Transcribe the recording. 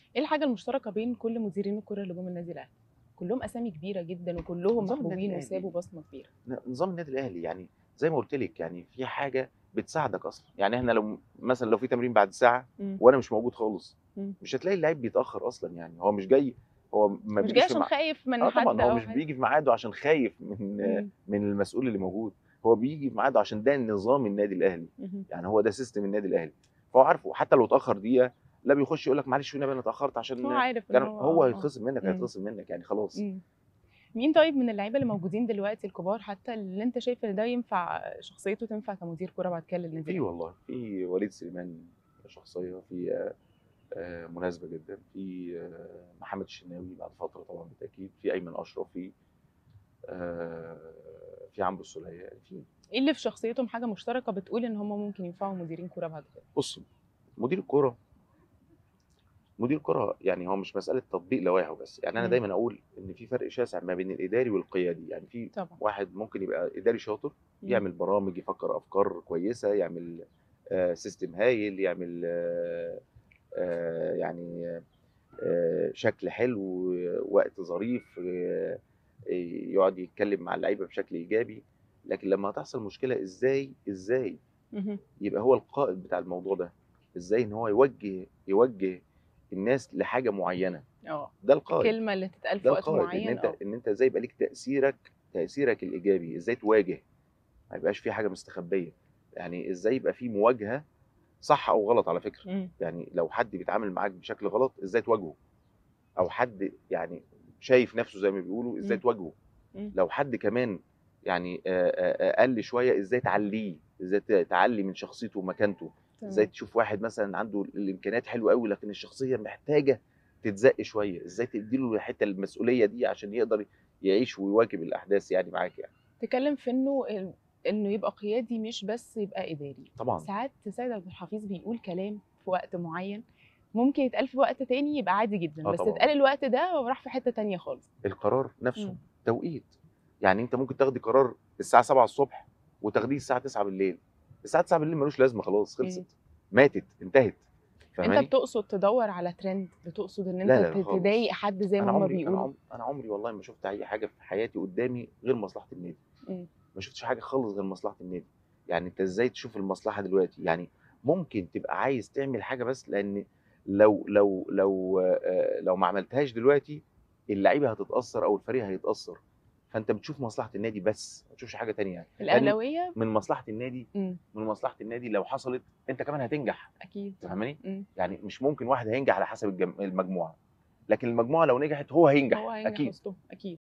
ايه الحاجه المشتركه بين كل مديرين الكره اللي جم النادي الاهلي كلهم اسامي كبيره جدا وكلهم نظام النادي محبوبين الأهلي. وسابوا بصمه كبيره ن- نظام النادي الاهلي يعني زي ما قلت لك يعني في حاجه بتساعدك اصلا يعني احنا لو مثلا لو في تمرين بعد ساعه مم. وانا مش موجود خالص مم. مش هتلاقي اللعيب بيتاخر اصلا يعني هو مش جاي هو ما مش بيجيش جاي في عشان مع- خايف من اه حد طبعا هو أو مش حاجة. بيجي في ميعاده عشان خايف من مم. من المسؤول اللي موجود هو بيجي في ميعاده عشان ده نظام النادي الاهلي مم. يعني هو ده سيستم النادي الاهلي فهو عارفه حتى لو اتاخر دقيقه لا بيخش يقول لك معلش والنبي انا اتاخرت عشان هو عارف إن كان هو آه. هيتخصم منك مم. هيتخصم منك يعني خلاص مم. مين طيب من اللعيبه اللي موجودين دلوقتي الكبار حتى اللي انت شايف ان ده ينفع شخصيته تنفع كمدير كره بعد كده للنادي في الأهلي؟ والله في وليد سليمان شخصيه في آه، آه، مناسبه جدا في آه، محمد الشناوي بعد فتره طبعا بالتاكيد في ايمن اشرف في آه، في عمرو السوليه يعني في ايه اللي في شخصيتهم حاجه مشتركه بتقول ان هم ممكن ينفعوا مديرين كره بعد كده بص مدير الكرة مدير الكرة يعني هو مش مسألة تطبيق لوائح بس يعني أنا مم. دايما أقول إن في فرق شاسع ما بين الإداري والقيادي يعني في طبعا واحد ممكن يبقى إداري شاطر مم. يعمل برامج يفكر أفكار كويسة يعمل آه، سيستم هايل يعمل آه، آه، يعني آه، شكل حلو وقت ظريف آه، يقعد يتكلم مع اللعيبة بشكل إيجابي لكن لما هتحصل مشكلة إزاي إزاي مهم. يبقى هو القائد بتاع الموضوع ده ازاي ان هو يوجه يوجه الناس لحاجه معينه اه ده القائد الكلمه اللي تتقال في ده وقت القائد ان معين انت اه ان انت ازاي يبقى ليك تاثيرك تاثيرك الايجابي ازاي تواجه ما يبقاش في حاجه مستخبيه يعني ازاي يبقى في مواجهه صح او غلط على فكره مم. يعني لو حد بيتعامل معاك بشكل غلط ازاي تواجهه او حد يعني شايف نفسه زي ما بيقولوا ازاي مم. تواجهه مم. لو حد كمان يعني آه، آه، اقل شويه ازاي تعليه ازاي ت- تعلي من شخصيته ومكانته ازاي تمام. تشوف واحد مثلا عنده الامكانيات حلوه قوي لكن الشخصيه محتاجه تتزق شويه ازاي تديله الحته المسؤوليه دي عشان يقدر يعيش ويواكب الاحداث يعني معاك يعني تتكلم في انه ال- انه يبقى قيادي مش بس يبقى اداري طبعا ساعات سيد عبد الحفيظ بيقول كلام في وقت معين ممكن يتقال في وقت تاني يبقى عادي جدا آه بس طبعاً. اتقال الوقت ده وراح في حته تانية خالص القرار نفسه مم. توقيت يعني انت ممكن تاخدي قرار الساعه 7 الصبح وتاخديه الساعه 9 بالليل الساعه 9 بالليل ملوش لازمه خلاص مم. خلصت ماتت انتهت انت فاهماني بتقصد تدور على ترند بتقصد ان انت لا، لا، لا ت- خالص. تضايق حد زي ما انا هم عمري انا بيقولوا عمري انا عمري والله ما شفت اي حاجه في حياتي قدامي غير مصلحه النادي مم. ما شفتش حاجه خالص غير مصلحه النادي يعني انت ازاي تشوف المصلحه دلوقتي يعني ممكن تبقى عايز تعمل حاجه بس لان لو لو لو آه، لو ما عملتهاش دلوقتي اللعيبه هتتاثر او الفريق هيتاثر فانت بتشوف مصلحه النادي بس ما تشوفش حاجه تانية يعني لأن الاهلاويه من مصلحه النادي مم. من مصلحه النادي لو حصلت انت كمان هتنجح اكيد فاهماني مم. يعني مش ممكن واحد هينجح على حسب الجم- المجموعه لكن المجموعه لو نجحت هو هينجح هو هينجح اكيد وسطهم اكيد